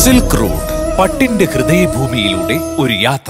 Silk road പട്ടിന്റെ ഹൃദയഭൂമിയിലൂടെ ഒരു യാത്ര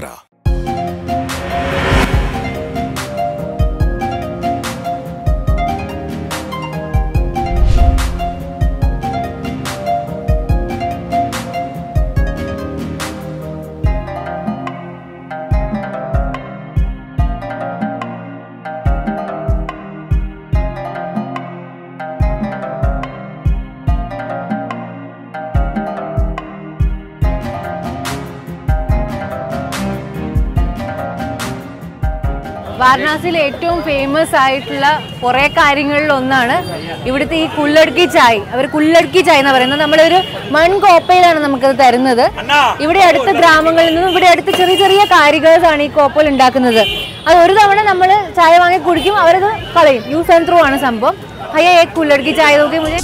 വാരണാസിയിലെ ഏറ്റവും ഫേമസ് ആയിട്ടുള്ള കുറെ കാര്യങ്ങളിൽ ഒന്നാണ് ഇവിടുത്തെ ഈ കുല്ലടുക്കി ചായ് അവർ കുല്ലടുക്കി ചായ് എന്ന് പറയുന്നത് നമ്മളൊരു മൺകോപ്പയിലാണ് നമുക്കത് തരുന്നത് ഇവിടെ അടുത്ത ഗ്രാമങ്ങളിൽ നിന്നും ഇവിടെ അടുത്ത് ചെറിയ ചെറിയ കാരികേഴ്സാണ് ഈ കോപ്പയിൽ ഉണ്ടാക്കുന്നത് അത് ഒരു തവണ നമ്മൾ ചായ വാങ്ങി കുടിക്കും അവരത് കളയും യൂസ് ആൻഡ് ത്രൂ ആണ് സംഭവം അയ്യ ഏ കുല്ലടുക്കി ചായ നോക്കി മുझे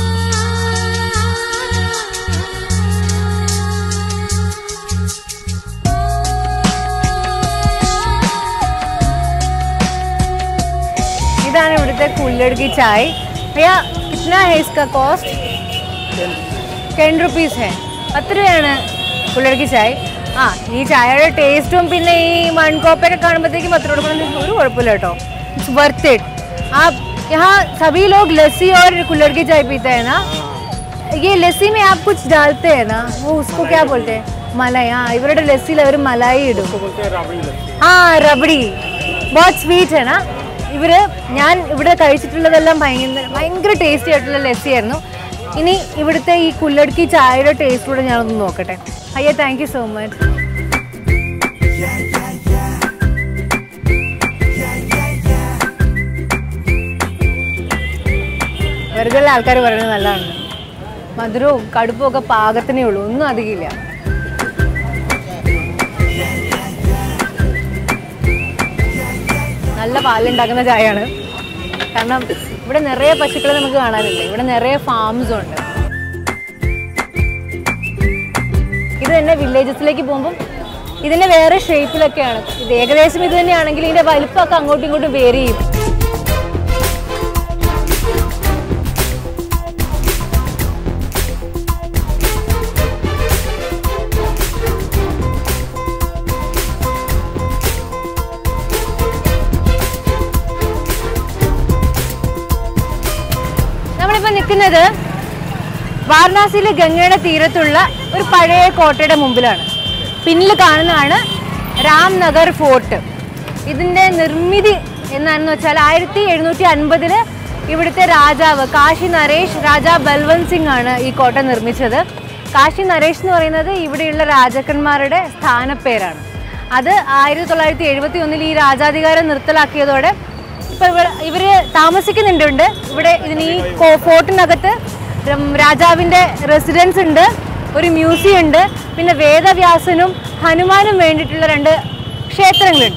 ഇതാണ് ഇവിടുത്തെ കുല്ലടുക്കി ചായ് ഭയ്യ കിतना है इसका കോസ്റ്റ് ടെൻ റുപ്പീസ് ഹേ പത്ത് രൂപയാണ് കുല്ലടുക്കി ചായ് ആ ഈ ചായയുടെ ടേസ്റ്റും പിന്നെ ഈ മൺകോപ്പൊക്കെ കാണുമ്പോഴത്തേക്കും പത്ത് രൂപ കൊടുക്കണം ഒരു കുഴപ്പമില്ല കേട്ടോ ഇറ്റ്സ് വർത്ത് ഇറ്റ് ആ यहाँ सभी लोग लस्सी और कुल्हड़ की चाय पीते हैं ना ये लस्सी में आप कुछ डालते हैं ना वो उसको क्या बोलते हैं मलाई हाँ ഇവരുടെ ലസ്സിയിൽ അവർ മലായി ഇടും ആ റബഡി ബോട്ട് സ്വീറ്റ് ആണ് ഇവര് ഞാൻ ഇവിടെ കഴിച്ചിട്ടുള്ളതെല്ലാം ഭയങ്കര ഭയങ്കര ടേസ്റ്റി ആയിട്ടുള്ള ലസ്സി ആയിരുന്നു ഇനി ഇവിടുത്തെ ഈ കുല്ലടുക്കി ചായയുടെ ടേസ്റ്റ് കൂടെ ഞാനൊന്ന് നോക്കട്ടെ അയ്യ താങ്ക് യു സോ മച്ച് വെറുതെ ആൾക്കാർ പറയുന്നത് നല്ലതാണ് മധുരവും കടുപ്പും ഒക്കെ പാകത്തിനേ ഉള്ളൂ ഒന്നും അധികമില്ല നല്ല പാലുണ്ടാക്കുന്ന ചായയാണ് കാരണം ഇവിടെ നിറയെ പശുക്കളെ നമുക്ക് കാണാനില്ല ഇവിടെ നിറയെ ഫാംസും ഉണ്ട് ഇത് തന്നെ വില്ലേജസിലേക്ക് പോകുമ്പം ഇതിന്റെ വേറെ ഷേപ്പിലൊക്കെയാണ് ഇത് ഏകദേശം ഇത് തന്നെയാണെങ്കിൽ ഇതിന്റെ വലിപ്പമൊക്കെ അങ്ങോട്ടും ഇങ്ങോട്ടും വേരി ചെയ്യും നമ്മളിപ്പോ നിൽക്കുന്നത് വാരണാസിയിലെ ഗംഗയുടെ തീരത്തുള്ള ഒരു പഴയ കോട്ടയുടെ മുമ്പിലാണ് പിന്നിൽ കാണുന്നതാണ് രാംനഗർ ഫോർട്ട് ഇതിന്റെ നിർമ്മിതി എന്നാണെന്ന് വെച്ചാൽ ആയിരത്തി എഴുന്നൂറ്റി അൻപതില് ഇവിടുത്തെ രാജാവ് കാശി നരേഷ് രാജാ ബൽവന്ത് സിംഗ് ആണ് ഈ കോട്ട നിർമ്മിച്ചത് കാശി നരേഷ് എന്ന് പറയുന്നത് ഇവിടെയുള്ള രാജാക്കന്മാരുടെ സ്ഥാനപ്പേരാണ് അത് ആയിരത്തി തൊള്ളായിരത്തി എഴുപത്തി ഒന്നിൽ ഈ രാജാധികാരം നിർത്തലാക്കിയതോടെ ഇപ്പൊ ഇവിടെ ഇവര് താമസിക്കുന്നുണ്ട് ഇവിടെ ഇതിന് ഈ കോ- ഫോർട്ടിനകത്ത് രം- രാജാവിന്റെ റെസിഡൻസ് ഉണ്ട് ഒരു മ്യൂസിയം ഉണ്ട് പിന്നെ വേദവ്യാസനും ഹനുമാനും വേണ്ടിയിട്ടുള്ള രണ്ട് ക്ഷേത്രങ്ങളുണ്ട്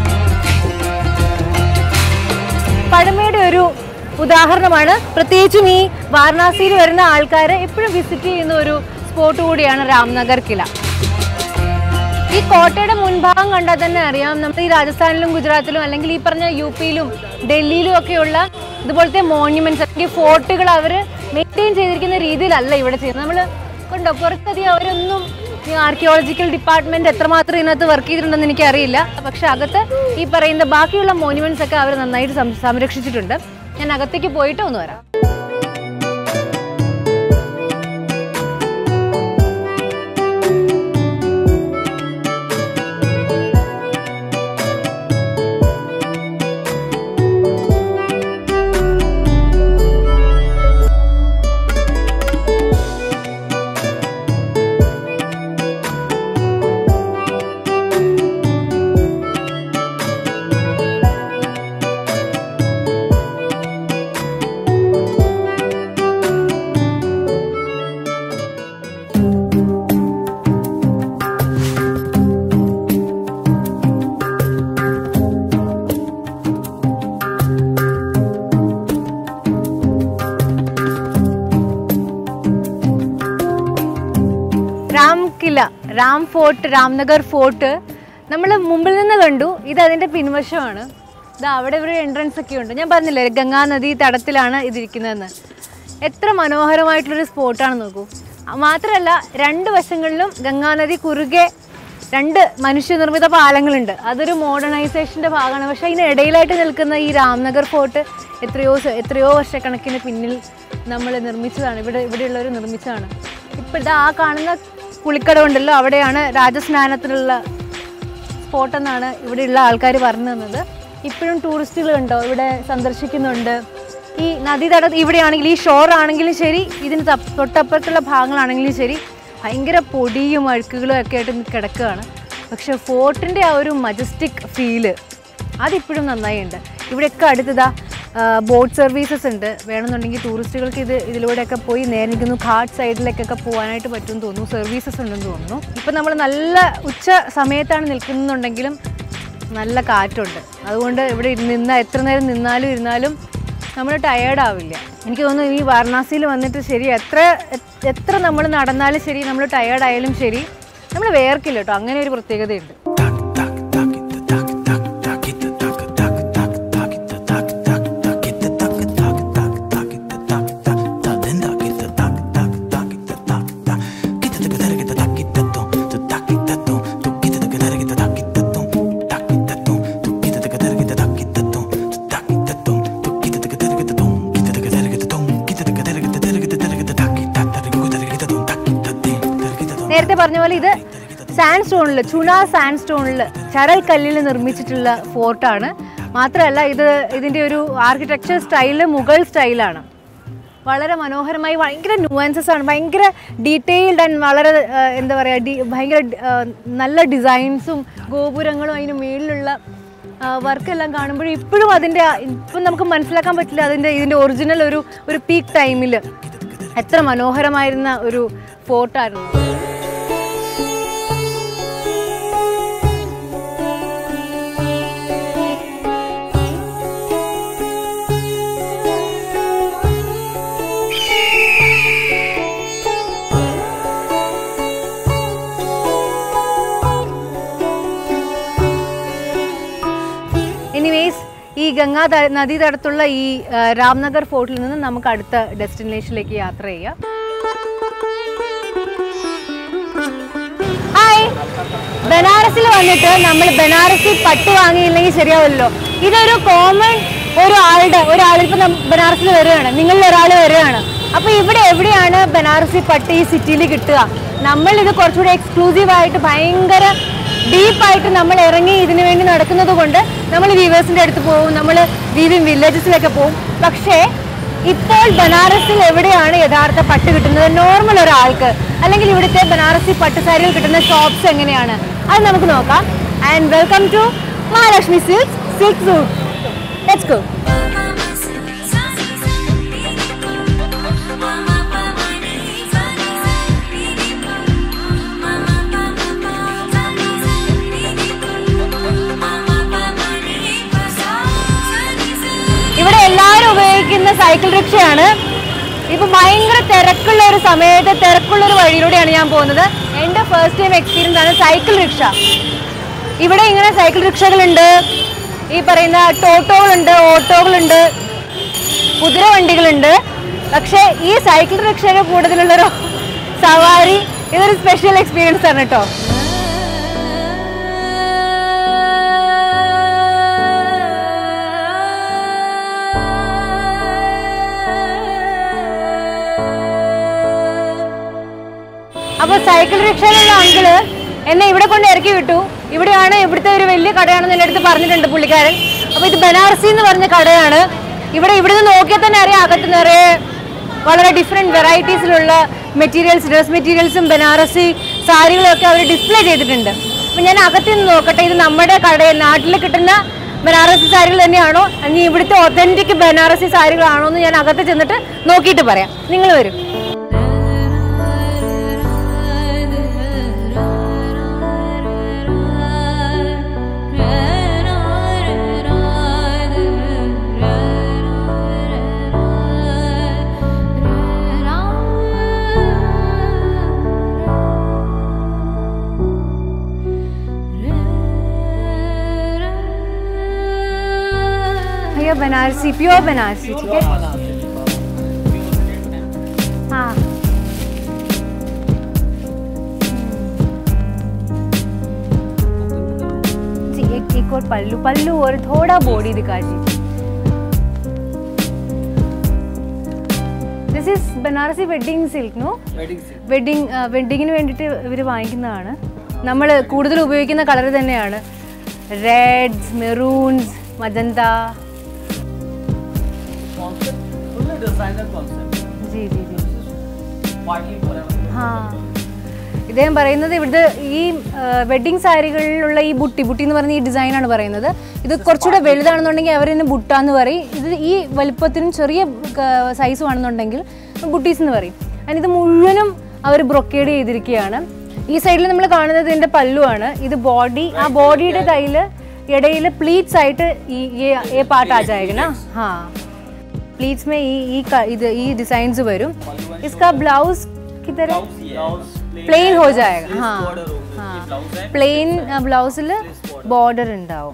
പഴമയുടെ ഒരു ഉദാഹരണമാണ് പ്രത്യേകിച്ചും ഈ വാരണാസിയിൽ വരുന്ന ആൾക്കാർ എപ്പോഴും വിസിറ്റ് ചെയ്യുന്ന ഒരു സ്പോട്ട് കൂടിയാണ് രാംനഗർ കില ഈ കോട്ടയുടെ മുൻഭാഗം കണ്ടാൽ തന്നെ അറിയാം നമ്മൾ ഈ രാജസ്ഥാനിലും ഗുജറാത്തിലും അല്ലെങ്കിൽ ഈ പറഞ്ഞ യു പിയിലും ഡൽഹിയിലും ഒക്കെയുള്ള ഇതുപോലത്തെ മോണ്യുമെന്റ്സ് അല്ലെങ്കിൽ ഫോർട്ടുകൾ അവർ മെയിൻറ്റെയിൻ ചെയ്തിരിക്കുന്ന രീതിയിലല്ല ഇവിടെ ചെയ്യുന്നത് നമ്മൾ കണ്ടോ പുറത്തധികം അവരൊന്നും ഈ ആർക്കിയോളജിക്കൽ ഡിപ്പാർട്ട്മെന്റ് എത്രമാത്രം ഇതിനകത്ത് വർക്ക് ചെയ്തിട്ടുണ്ടെന്ന് എനിക്കറിയില്ല പക്ഷെ അകത്ത് ഈ പറയുന്ന ബാക്കിയുള്ള മോണ്യുമെന്റ്സ് ഒക്കെ അവർ നന്നായിട്ട് സം- സംരക്ഷിച്ചിട്ടുണ്ട് ഞാൻ അകത്തേക്ക് പോയിട്ട് ഒന്ന് വരാം രാം കില രാം ഫോർട്ട് രാംനഗർ ഫോർട്ട് നമ്മൾ മുമ്പിൽ നിന്ന് കണ്ടു ഇത് അതിന്റെ പിൻവശമാണ് ഇത് അവിടെ ഒരു എൻട്രൻസ് ഒക്കെ ഉണ്ട് ഞാൻ പറഞ്ഞില്ലേ ഗംഗാ നദി തടത്തിലാണ് ഇതിരിക്കുന്നതെന്ന് എത്ര മനോഹരമായിട്ടുള്ളൊരു സ്പോട്ടാണ് നോക്കൂ മാത്രമല്ല രണ്ട് വശങ്ങളിലും ഗംഗാനദി കുറുകെ രണ്ട് മനുഷ്യനിർമ്മിത പാലങ്ങളുണ്ട് അതൊരു മോഡേണൈസേഷൻ്റെ ഭാഗമാണ് പക്ഷേ അതിന് ഇടയിലായിട്ട് നിൽക്കുന്ന ഈ രാംനഗർ ഫോർട്ട് എത്രയോ സ- എത്രയോ വർഷക്കണക്കിന് പിന്നിൽ നമ്മൾ നിർമ്മിച്ചതാണ് ഇവിടെ ഇവിടെയുള്ളവർ നിർമ്മിച്ചതാണ് ഇപ്പോൾ ഇതാ ആ കാണുന്ന കുളിക്കട ഉണ്ടല്ലോ അവിടെയാണ് രാജസ്നാനത്തിനുള്ള സ്പോട്ട് എന്നാണ് ഇവിടെയുള്ള ആൾക്കാർ പറഞ്ഞു തന്നത് ഇപ്പോഴും ടൂറിസ്റ്റുകൾ ഉണ്ടോ ഇവിടെ സന്ദർശിക്കുന്നുണ്ട് ഈ നദീതട ഇവിടെയാണെങ്കിൽ ഈ ഷോർ ആണെങ്കിലും ശരി ഇതിന് തപ്പ് തൊട്ടപ്പുറത്തുള്ള ഭാഗങ്ങളാണെങ്കിലും ശരി ഭയങ്കര പൊടിയും അഴുക്കുകളും ഒക്കെ ആയിട്ട് കിടക്കുകയാണ് പക്ഷെ ഫോർട്ടിൻ്റെ ആ ഒരു മജസ്റ്റിക് ഫീല് അതിപ്പോഴും നന്നായി ഉണ്ട് ഇവിടെയൊക്കെ അടുത്തതാ ബോട്ട് സർവീസസ് ഉണ്ട് വേണമെന്നുണ്ടെങ്കിൽ ടൂറിസ്റ്റുകൾക്ക് ഇത് ഇതിലൂടെയൊക്കെ പോയി നേരെ നിൽക്കുന്നു ഘാട്ട് സൈഡിലേക്കൊക്കെ പോകാനായിട്ട് പറ്റുമെന്ന് തോന്നുന്നു സർവീസസ് ഉണ്ടെന്ന് തോന്നുന്നു ഇപ്പം നമ്മൾ നല്ല ഉച്ച സമയത്താണ് നിൽക്കുന്നുണ്ടെങ്കിലും നല്ല കാറ്റുണ്ട് അതുകൊണ്ട് ഇവിടെ നിന്ന എത്ര നേരം നിന്നാലും ഇരുന്നാലും നമ്മൾ ടയേർഡ് ആവില്ല എനിക്ക് തോന്നുന്നു ഈ വാരണാസിയിൽ വന്നിട്ട് ശരി എത്ര എത്ര നമ്മൾ നടന്നാലും ശരി നമ്മൾ ടയേർഡ് ആയാലും ശരി നമ്മൾ വേർക്കില്ല കേട്ടോ അങ്ങനെ ഒരു പ്രത്യേകതയുണ്ട് നേരത്തെ പറഞ്ഞ പോലെ ഇത് സാൻഡ് സ്റ്റോണിൽ ചുണ സാൻഡ് സ്റ്റോണിൽ ചരൽ കല്ലിൽ നിർമ്മിച്ചിട്ടുള്ള ഫോർട്ടാണ് മാത്രമല്ല ഇത് ഇതിൻ്റെ ഒരു ആർക്കിടെക്ചർ സ്റ്റൈല് മുഗൾ സ്റ്റൈലാണ് വളരെ മനോഹരമായി ഭയങ്കര ന്യൂവാൻസസ് ആണ് ഭയങ്കര ഡീറ്റെയിൽഡ് ആൻഡ് വളരെ ആ, എന്താ പറയുക ഡി ഭയങ്കര ആ, നല്ല ഡിസൈൻസും ഗോപുരങ്ങളും അതിന് മേളിലുള്ള വർക്കെല്ലാം കാണുമ്പോൾ ഇപ്പോഴും അതിൻ്റെ ആ- ഇപ്പം നമുക്ക് മനസ്സിലാക്കാൻ പറ്റില്ല അതിൻ്റെ ഇതിൻ്റെ ഒറിജിനൽ ഒരു ഒരു പീക്ക് ടൈമിൽ എത്ര മനോഹരമായിരുന്ന ഒരു ഫോർട്ടായിരുന്നു എനിവേസ് ഈ ഗംഗാ ത- നദീതടത്തുള്ള ഈ ആ, രാംനഗർ ഫോർട്ടിൽ നിന്ന് നമുക്ക് അടുത്ത ഡെസ്റ്റിനേഷനിലേക്ക് യാത്ര ചെയ്യാം ഹായ് ബനാറസിൽ വന്നിട്ട് നമ്മൾ ബനാറസി പട്ട് വാങ്ങിയില്ലെങ്കിൽ ശരിയാവില്ലല്ലോ ഇതൊരു കോമൺ ഒരു ആളുടെ ഒരാൾ ഇപ്പം ബനാറസിൽ വരികയാണ് നിങ്ങളിൽ ഒരാൾ വരികയാണ് അപ്പോൾ ഇവിടെ എവിടെയാണ് ബനാറസി പട്ട് ഈ സിറ്റിയിൽ കിട്ടുക നമ്മൾ ഇത് കുറച്ചുകൂടി എക്സ്ക്ലൂസീവ് ആയിട്ട് ഭയങ്കര ഡീപ്പായിട്ട് നമ്മൾ ഇറങ്ങി ഇതിനു വേണ്ടി നടക്കുന്നത് കൊണ്ട് നമ്മൾ വീവേഴ്സിൻ്റെ അടുത്ത് പോകും നമ്മൾ വീവിൻ വില്ലേജസിലൊക്കെ പോകും പക്ഷേ ഇപ്പോൾ ബനാറസിൽ എവിടെയാണ് യഥാർത്ഥ പട്ട് കിട്ടുന്നത് നോർമൽ ഒരാൾക്ക് അല്ലെങ്കിൽ ഇവിടുത്തെ ബനാറസി പട്ട് സാരികൾ കിട്ടുന്ന ഷോപ്സ് എങ്ങനെയാണ് അത് നമുക്ക് നോക്കാം and welcome to Mahalakshmi silks silk suit let's go ഇവിടെ എല്ലാവരും ഉപയോഗിക്കുന്ന സൈക്കിൾ റിക്ഷയാണ് ഇപ്പൊ ഭയങ്കര തിരക്കുള്ള ഒരു സമയത്ത് തിരക്കുള്ള ഒരു വഴിയിലൂടെയാണ് ഞാൻ പോകുന്നത് എൻ്റെ ഫസ്റ്റ് ടൈം എക്സ്പീരിയൻസ് ആണ് സൈക്കിൾ റിക്ഷ ഇവിടെ ഇങ്ങനെ സൈക്കിൾ റിക്ഷകളുണ്ട് ഈ പറയുന്ന ടോട്ടോകളുണ്ട് ഓട്ടോകളുണ്ട് കുതിര വണ്ടികളുണ്ട് പക്ഷേ ഈ സൈക്കിൾ റിക്ഷയുടെ കൂടുതലുള്ളൊരു സവാരി ഇതൊരു സ്പെഷ്യൽ എക്സ്പീരിയൻസ് ആണ് കേട്ടോ അപ്പൊ സൈക്കിൾ റിക്ഷയിലുള്ള അങ്കിള് എന്നെ ഇവിടെ കൊണ്ട് ഇറക്കി വിട്ടു ഇവിടെയാണ് ഇവിടുത്തെ ഒരു വലിയ കടയാണെന്ന് എൻ്റെ അടുത്ത് പറഞ്ഞിട്ടുണ്ട് പുള്ളിക്കാരൻ അപ്പൊ ഇത് ബനാറസി എന്ന് പറഞ്ഞ കടയാണ് ഇവിടെ ഇവിടുന്ന് നോക്കിയാൽ തന്നെ അറിയാം അകത്ത് നിറയെ വളരെ ഡിഫറെൻറ്റ് വെറൈറ്റീസിലുള്ള മെറ്റീരിയൽസ് ഡ്രസ് മെറ്റീരിയൽസും ബനാറസി സാരികളും ഒക്കെ അവർ ഡിസ്പ്ലേ ചെയ്തിട്ടുണ്ട് അപ്പൊ ഞാൻ അകത്ത് നിന്ന് നോക്കട്ടെ ഇത് നമ്മുടെ കടയിൽ നാട്ടിൽ കിട്ടുന്ന ബനാറസി സാരികൾ തന്നെയാണോ ഇനി ഇവിടുത്തെ ഒതന്റിക് ബനാറസി സാരികളാണോ എന്ന് ഞാൻ അകത്ത് ചെന്നിട്ട് നോക്കിയിട്ട് പറയാം നിങ്ങൾ വരും भैया बनारसी प्योर बनारसी ठीक है हाँ पल्लू पल्लू और थोड़ा बॉडी दिखा दीजिए this is Banarasi wedding silk no wedding വെഡ്ഡിങ്ങിന് വേണ്ടിയിട്ട് ഇവർ വാങ്ങിക്കുന്നതാണ് നമ്മൾ കൂടുതൽ ഉപയോഗിക്കുന്ന കളർ തന്നെയാണ് reds maroons magenta concept, full designer concept. ജി ജി ജി Partly forever. ആ ഇദ്ദേഹം പറയുന്നത് ഇവിടുത്തെ ഈ വെഡ്ഡിങ് സാരികളിലുള്ള ഈ ബുട്ടി ബുട്ടി എന്ന് പറയുന്ന ഈ ഡിസൈനാണ് പറയുന്നത് ഇത് കുറച്ചുകൂടെ വലുതാണെന്നുണ്ടെങ്കിൽ അവരിന് ബുട്ട എന്ന് പറയും ഇത് ഈ വലുപ്പത്തിനും ചെറിയ സൈസും ആണെന്നുണ്ടെങ്കിൽ ബുട്ടീസ് എന്ന് പറയും അതിന് ഇത് മുഴുവനും അവർ ബ്രൊക്കേഡ് ചെയ്തിരിക്കുകയാണ് ഈ സൈഡിൽ നമ്മൾ കാണുന്നത് ഇതിൻ്റെ പല്ലുവാണ് ഇത് ബോഡി ആ ബോഡിയുടെ കയ്യിൽ ഇടയിൽ പ്ലീറ്റ്സ് ആയിട്ട് ഈ ये- ये पार्ट आ जाएगा ना हाँ प्लीट्स में ഈ ഈ ക- ഇത് ഈ ഡിസൈൻസ് വരും इसका ब्लाउज की तरह Blouse, plain പ്ലെയിൻ ഹോ and ജായക lace हाँ border होगा हाँ इसकी blouse है। പ്ലെയിൻ ബ്ലൗസിൽ ബോർഡർ ഉണ്ടാവും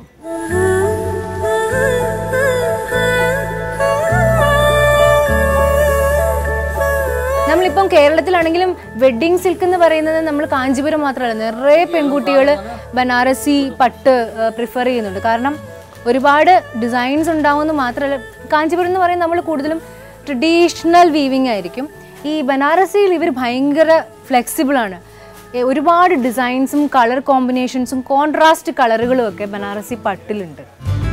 നമ്മളിപ്പം കേരളത്തിലാണെങ്കിലും വെഡ്ഡിങ് സിൽക്ക് എന്ന് പറയുന്നത് നമ്മൾ കാഞ്ചീപുരം മാത്രമല്ല നിറയെ പെൺകുട്ടികൾ ബനാറസി പട്ട് പ്രിഫർ ചെയ്യുന്നുണ്ട് കാരണം ഒരുപാട് ഡിസൈൻസ് ഉണ്ടാവുമെന്ന് മാത്രമല്ല കാഞ്ചീപുരം എന്ന് പറയുന്നത് നമ്മൾ കൂടുതലും ട്രഡീഷണൽ വീവിങ് ആയിരിക്കും ഈ ബനാറസിയിൽ ഇവർ ഭയങ്കര ഫ്ലെക്സിബിൾ ആണ് ഏ, ഒരുപാട് ഡിസൈൻസും കളർ കോമ്പിനേഷൻസും കോൺട്രാസ്റ്റ് കളറുകളും ഒക്കെ ബനാറസി പട്ടിലുണ്ട്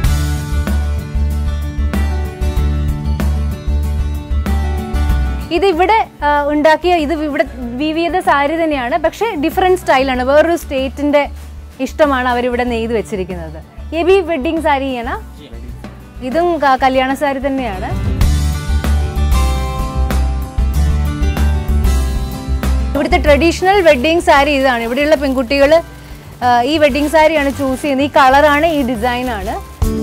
ഇത് ഇവിടെ ആ, ഉണ്ടാക്കിയ ഇത് ഇവിടെ വീവ് ചെയ്ത സാരി തന്നെയാണ് പക്ഷേ ഡിഫറെൻറ്റ് സ്റ്റൈലാണ് വേറൊരു സ്റ്റേറ്റിൻ്റെ ഇഷ്ടമാണ് അവരിവിടെ നെയ്ത് വെച്ചിരിക്കുന്നത് എ ബി വെഡ്ഡിങ് സാരി ചെയ്യണ ഇതും ക- കല്യാണ സാരി തന്നെയാണ് ഇവിടുത്തെ ട്രഡീഷണൽ വെഡ്ഡിങ് സാരി ഇതാണ് ഇവിടെയുള്ള പെൺകുട്ടികൾ ഈ വെഡ്ഡിങ് സാരിയാണ് ചൂസ് ചെയ്യുന്നത് ഈ കളറാണ് ഈ ഡിസൈനാണ്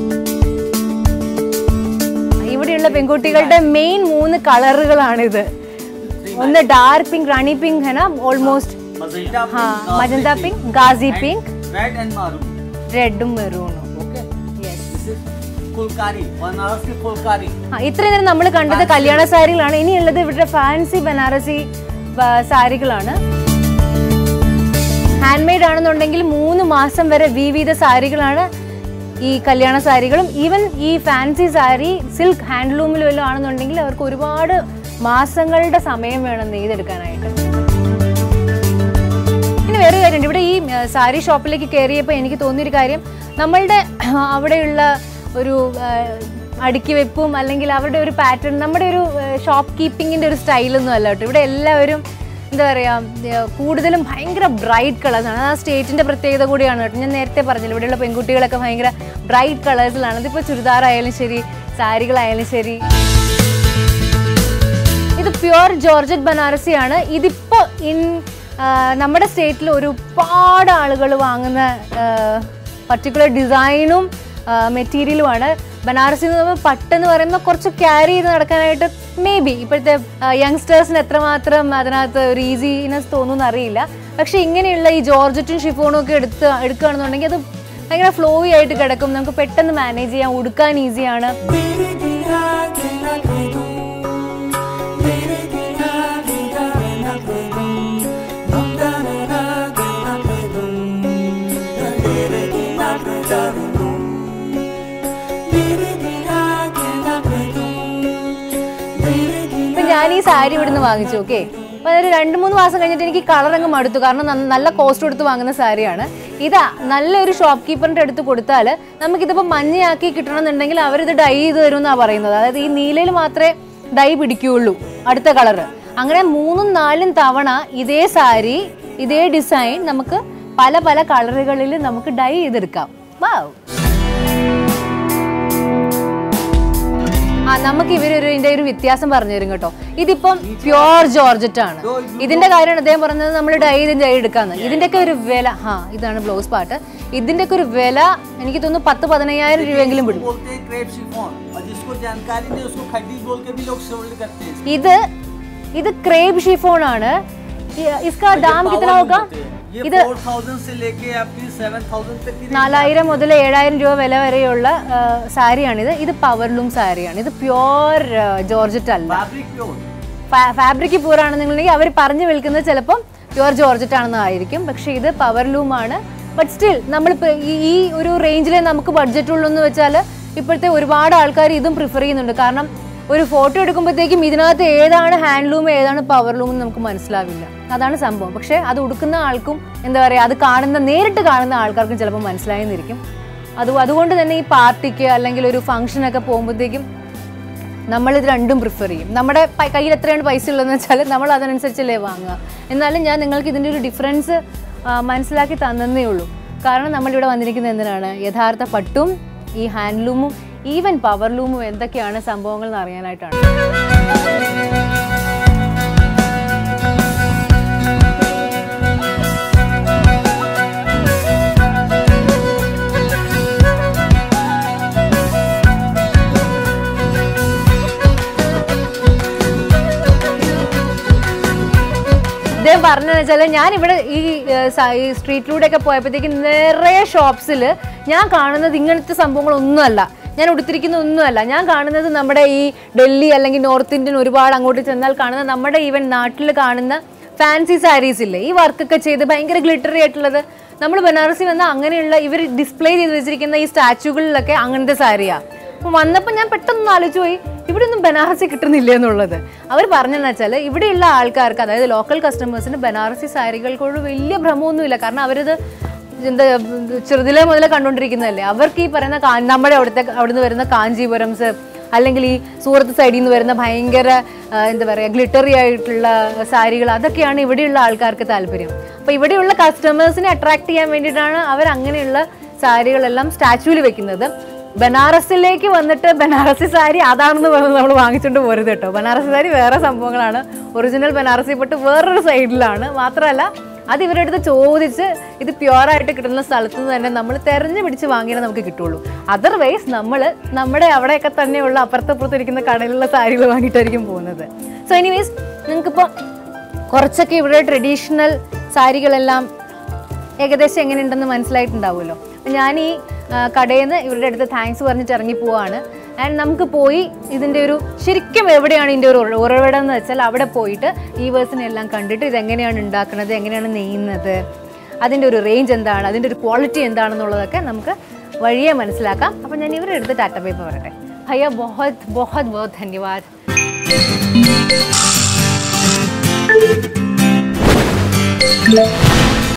ഇവിടെയുള്ള പെൺകുട്ടികളുടെ മെയിൻ മൂന്ന് കളറുകളാണിത് ഒന്ന് ഡാർക്ക് പിങ്ക് റാണി പിങ്ക് ഹെന ഓൾമോസ്റ്റ് Magenta हाँ pink, मजंता Ghazi पिंक गाजी पिंक red and maroon. റെഡും മെറൂണും Okay. This is ഫുൾക്കാരി ബനാറസി ഫുൾക്കാരി ആ ഇത്രയും നേരം നമ്മൾ കണ്ടത് കല്യാണ സാരികളാണ് ഇനിയുള്ളത് ഇവരുടെ ഫാൻസി ബനാറസി ബ- സാരികളാണ് ഹാൻഡ് മെയ്ഡ് ആണെന്നുണ്ടെങ്കിൽ മൂന്ന് മാസം വരെ വീവ് ചെയ്ത സാരികളാണ് ഈ കല്യാണ സാരികളും ഈവൻ ഈ ഫാൻസി സാരി സിൽക്ക് ഹാൻഡ്ലൂമിൽ വല്ലതും ആണെന്നുണ്ടെങ്കിൽ അവർക്ക് ഒരുപാട് മാസങ്ങളുടെ സമയം വേണം നെയ്തെടുക്കാനായിട്ട് പിന്നെ വേറെ കാര്യമുണ്ട് ഇവിടെ ഈ ആ, സാരി ഷോപ്പിലേക്ക് കയറിയപ്പോൾ എനിക്ക് തോന്നിയൊരു കാര്യം നമ്മളുടെ അവിടെയുള്ള ഒരു ആ, അടുക്കി വെപ്പും അല്ലെങ്കിൽ അവരുടെ ഒരു പാറ്റേൺ നമ്മുടെ ഒരു ഷോപ്പ് കീപ്പിങ്ങിൻ്റെ ഒരു സ്റ്റൈലൊന്നും അല്ല കേട്ടോ ഇവിടെ എല്ലാവരും എന്താ പറയുക കൂടുതലും ഭയങ്കര ബ്രൈറ്റ് കളേഴ്സാണ് ആ സ്റ്റേറ്റിൻ്റെ പ്രത്യേകത കൂടിയാണ് കേട്ടോ ഞാൻ നേരത്തെ പറഞ്ഞില്ല ഇവിടെയുള്ള പെൺകുട്ടികളൊക്കെ ഭയങ്കര ബ്രൈറ്റ് കളേഴ്സിലാണ് അതിപ്പോൾ ചുരിദാറായാലും ശരി സാരികളായാലും ശരി ഇത് പ്യുവർ ജോർജറ്റ് ബനാറസിയാണ് ഇതിപ്പോൾ ഇൻ ആ, നമ്മുടെ സ്റ്റേറ്റിൽ ഒരുപാട് ആളുകൾ വാങ്ങുന്ന പർട്ടിക്കുലർ ഡിസൈനും മെറ്റീരിയലുമാണ് ബനാറസി എന്ന് പറയുമ്പോൾ പട്ടെന്ന് പറയുമ്പോൾ കുറച്ച് ക്യാരി ചെയ്ത് നടക്കാനായിട്ട് മേ ബി ഇപ്പോഴത്തെ യങ്സ്റ്റേഴ്സിന് എത്രമാത്രം അതിനകത്ത് ഒരു ഈസിനെസ് തോന്നുന്നു അറിയില്ല പക്ഷേ ഇങ്ങനെയുള്ള ഈ ജോർജറ്റും ഷിഫോണും ഒക്കെ എടുത്ത് എടുക്കുകയാണെന്നുണ്ടെങ്കിൽ അത് ഭയങ്കര ഫ്ലോയി ആയിട്ട് കിടക്കും നമുക്ക് പെട്ടെന്ന് മാനേജ് ചെയ്യാം ഉടുക്കാൻ ഈസിയാണ് ഇപ്പൊ ഞാൻ ഈ സാരി ഇവിടുന്ന് വാങ്ങിച്ചു ഓക്കെ അപ്പൊ അതൊരു രണ്ട് മൂന്ന് മാസം കഴിഞ്ഞിട്ട് എനിക്ക് കളർ അങ്ങ് മടുത്തു കാരണം നന്ന- നല്ല കോസ്റ്റ് കൊടുത്ത് വാങ്ങുന്ന സാരിയാണ് ഇതാ നല്ലൊരു ഷോപ്പ് കീപ്പറിന്റെ അടുത്ത് കൊടുത്താൽ നമുക്കിതിപ്പോൾ മഞ്ഞയാക്കി കിട്ടണമെന്നുണ്ടെങ്കിൽ അവരിത് ഡൈ ചെയ്ത് തരും എന്നാണ് പറയുന്നത് അതായത് ഈ നീലയിൽ മാത്രമേ ഡൈ പിടിക്കുകയുള്ളൂ അടുത്ത കളറ് അങ്ങനെ മൂന്നും നാലും തവണ ഇതേ സാരി ഇതേ ഡിസൈൻ നമുക്ക് പല പല കളറുകളിൽ നമുക്ക് ഡൈ ചെയ്തെടുക്കാം വാവ് ആ നമുക്ക് ഇവരൊരു ഇതിന്റെ ഒരു വ്യത്യാസം പറഞ്ഞു തരും കേട്ടോ ഇതിപ്പം പ്യോർ ജോർജറ്റ് ആണ് ഇതിന്റെ കാര്യമാണ് അദ്ദേഹം പറഞ്ഞത് നമ്മൾ ഡൈ ചെയ്ത് ഡൈ എടുക്കാന്ന് ഇതിന്റെയൊക്കെ ഒരു വില ആ ഇതാണ് ബ്ലൗസ് പാട്ട് ഇതിന്റെയൊക്കെ ഒരു വില എനിക്ക് തോന്നുന്നു പത്ത് പതിനയ്യായിരം രൂപയെങ്കിലും വിടും बोलते हैं क्रेप शिफॉन और जिसको जानकारी नहीं उसको खड्डी बोल के भी लोग सोल्ड करते हैं ഇത് ഇത് ക്രേബ് ഷിഫോൺ ആണ് ഇ- इसका दाम कितना होगा ये ഇത് फोर थाउजेंड से लेके आपकी सेवन थाउजेंड तक की നാലായിരം മുതൽ ഏഴായിരം രൂപ വില വരെയുള്ള ആ, സാരിയാണിത് ഇത് പവർലൂം സാരിയാണ് ഇത് പ്യോർ ജോർജറ്റ് അല്ല फैब्रिक प्योर ഫാബ്രിക് പൂർ ആണെന്നുണ്ടെങ്കിൽ അവർ പറഞ്ഞു വിൽക്കുന്നത് ചിലപ്പം പ്യുവർ ജോർജറ്റ് ആണെന്നായിരിക്കും പക്ഷേ ഇത് പവർലൂം ആണ് ബട്ട് സ്റ്റിൽ നമ്മളിപ്പോൾ ഈ ഈ ഒരു റേഞ്ചിലെ നമുക്ക് ബഡ്ജറ്റ് ഉള്ളൂ എന്ന് വെച്ചാൽ ഇപ്പോഴത്തെ ഒരുപാട് ആൾക്കാർ ഇതും പ്രിഫർ ചെയ്യുന്നുണ്ട് കാരണം ഒരു ഫോട്ടോ എടുക്കുമ്പോഴത്തേക്കും ഇതിനകത്ത് ഏതാണ് ഹാൻഡ്ലൂം ഏതാണ് പവർലൂം എന്ന് നമുക്ക് മനസ്സിലാവില്ല അതാണ് സംഭവം പക്ഷേ അത് ഉടുക്കുന്ന ആൾക്കും എന്താ പറയുക അത് കാണുന്ന നേരിട്ട് കാണുന്ന ആൾക്കാർക്കും ചിലപ്പോൾ മനസ്സിലായെന്നിരിക്കും അത് അതുകൊണ്ട് തന്നെ ഈ പാർട്ടിക്ക് അല്ലെങ്കിൽ ഒരു ഫംഗ്ഷനൊക്കെ പോകുമ്പോഴത്തേക്കും നമ്മൾ ഇത് രണ്ടും പ്രിഫർ ചെയ്യും നമ്മുടെ പ- കയ്യിൽ എത്രയാണ് പൈസ ഉള്ളതെന്ന് വെച്ചാൽ നമ്മൾ അതിനനുസരിച്ചല്ലേ വാങ്ങുക എന്നാലും ഞാൻ നിങ്ങൾക്ക് ഇതിൻ്റെ ഒരു ഡിഫറൻസ് മനസ്സിലാക്കി തന്നേ ഉള്ളൂ കാരണം നമ്മളിവിടെ വന്നിരിക്കുന്നത് എന്തിനാണ് യഥാർത്ഥ പട്ടും ഈ ഹാൻഡ്ലൂമും ഈവൻ പവർലൂമും എന്തൊക്കെയാണ് സംഭവങ്ങൾ എന്ന് അറിയാനായിട്ടാണ് ഇദ്ദേഹം പറഞ്ഞതെന്ന് വെച്ചാൽ ഞാൻ ഇവിടെ ഈ ഏഹ്, സ- ഈ സ്ട്രീറ്റിലൂടെ ഒക്കെ പോയപ്പോഴത്തേക്ക് നിറയെ ഷോപ്സിൽ ഞാൻ കാണുന്നത് ഇങ്ങനത്തെ സംഭവങ്ങളൊന്നുമല്ല ഞാൻ ഉടുത്തിരിക്കുന്ന ഒന്നുമല്ല ഞാൻ കാണുന്നത് നമ്മുടെ ഈ ഡൽഹി അല്ലെങ്കിൽ നോർത്ത് ഇന്ത്യൻ ഒരുപാട് അങ്ങോട്ട് ചെന്നാൽ കാണുന്ന നമ്മുടെ ഈവൻ നാട്ടിൽ കാണുന്ന ഫാൻസി സാരീസ് ഇല്ലേ ഈ വർക്കൊക്കെ ചെയ്ത് ഭയങ്കര ഗ്ലിറ്ററി ആയിട്ടുള്ളത് നമ്മൾ ബനാറസി വന്നാൽ അങ്ങനെയുള്ള ഇവർ ഡിസ്പ്ലേ ചെയ്ത് വെച്ചിരിക്കുന്ന ഈ സ്റ്റാച്ചുകളിലൊക്കെ അങ്ങനത്തെ സാരിയാണ് അപ്പോൾ വന്നപ്പോൾ ഞാൻ പെട്ടെന്ന് ആലോചിച്ച് പോയി ഇവിടെ ഒന്നും ബനാറസി കിട്ടുന്നില്ല എന്നുള്ളത് അവർ പറഞ്ഞതെന്ന് വെച്ചാൽ ഇവിടെയുള്ള ആൾക്കാർക്ക് അതായത് ലോക്കൽ കസ്റ്റമേഴ്സിന് ബനാറസി സാരികൾക്കോട് വലിയ ഭ്രമമൊന്നുമില്ല കാരണം അവരത് എന്താ ചെറുതിലെ മുതലേ കണ്ടുകൊണ്ടിരിക്കുന്നതല്ലേ അവർക്ക് ഈ പറയുന്ന കാ- നമ്മുടെ അവിടുത്തെ അവിടുന്ന് വരുന്ന കാഞ്ചീപുരംസ് അല്ലെങ്കിൽ ഈ സൂറത്ത് സൈഡിൽ നിന്ന് വരുന്ന ഭയങ്കര ആ, എന്താ പറയുക ഗ്ലിറ്ററി ആയിട്ടുള്ള സാരികൾ അതൊക്കെയാണ് ഇവിടെയുള്ള ആൾക്കാർക്ക് താല്പര്യം അപ്പോൾ ഇവിടെയുള്ള കസ്റ്റമേഴ്സിനെ അട്രാക്ട് ചെയ്യാൻ വേണ്ടിയിട്ടാണ് അവർ അങ്ങനെയുള്ള സാരികളെല്ലാം സ്റ്റാച്ചുവിൽ വെക്കുന്നത് ബനാറസിലേക്ക് വന്നിട്ട് ബനാറസി സാരി അതാണെന്ന് പറഞ്ഞ് നമ്മൾ വാങ്ങിച്ചുകൊണ്ട് പോരുത് കേട്ടോ ബനാറസി സാരി വേറെ സംഭവങ്ങളാണ് ഒറിജിനൽ ബനാറസി പട്ട് വേറൊരു സൈഡിലാണ് മാത്രമല്ല അത് ഇവരുടെ അടുത്ത് ചോദിച്ച് ഇത് പ്യുവറായിട്ട് കിട്ടുന്ന സ്ഥലത്ത് നിന്ന് തന്നെ നമ്മൾ തെരഞ്ഞു പിടിച്ച് വാങ്ങിയാലേ നമുക്ക് കിട്ടുള്ളൂ അതർവൈസ് നമ്മൾ നമ്മുടെ അവിടെയൊക്കെ തന്നെയുള്ള അപ്പുറത്തപ്പുറത്ത് ഇരിക്കുന്ന കടയിലുള്ള സാരികൾ വാങ്ങിയിട്ടായിരിക്കും പോകുന്നത് സോ എനിവേസ് നിങ്ങൾക്കിപ്പോൾ കുറച്ചൊക്കെ ഇവിടെ ട്രഡീഷണൽ സാരികളെല്ലാം ഏകദേശം എങ്ങനെയുണ്ടെന്ന് മനസ്സിലായിട്ടുണ്ടാവുമല്ലോ അപ്പം ഞാൻ ഈ ആ, കടയിൽ നിന്ന് ഇവരുടെ അടുത്ത് താങ്ക്സ് പറഞ്ഞിട്ട് ഇറങ്ങി പോവാണ് ആൻഡ് നമുക്ക് പോയി ഇതിൻ്റെ ഒരു ശരിക്കും എവിടെയാണ് ഇതിൻ്റെ ഒരു ഉറ- ഉറവിടം എന്ന് വെച്ചാൽ അവിടെ പോയിട്ട് ഈ വേഴ്സിനെ എല്ലാം കണ്ടിട്ട് ഇതെങ്ങനെയാണ് ഉണ്ടാക്കുന്നത് എങ്ങനെയാണ് നെയ്യുന്നത് അതിൻ്റെ ഒരു റേഞ്ച് എന്താണ് അതിൻ്റെ ഒരു ക്വാളിറ്റി എന്താണെന്നുള്ളതൊക്കെ നമുക്ക് വഴിയെ മനസ്സിലാക്കാം അപ്പം ഞാൻ ഇവരുടെ അടുത്ത് ടാറ്റ പേപ്പർ പറയട്ടെ ഭയ്യ ബഹത് ബഹത് ബഹത് ധന്യവാദ് Thank you.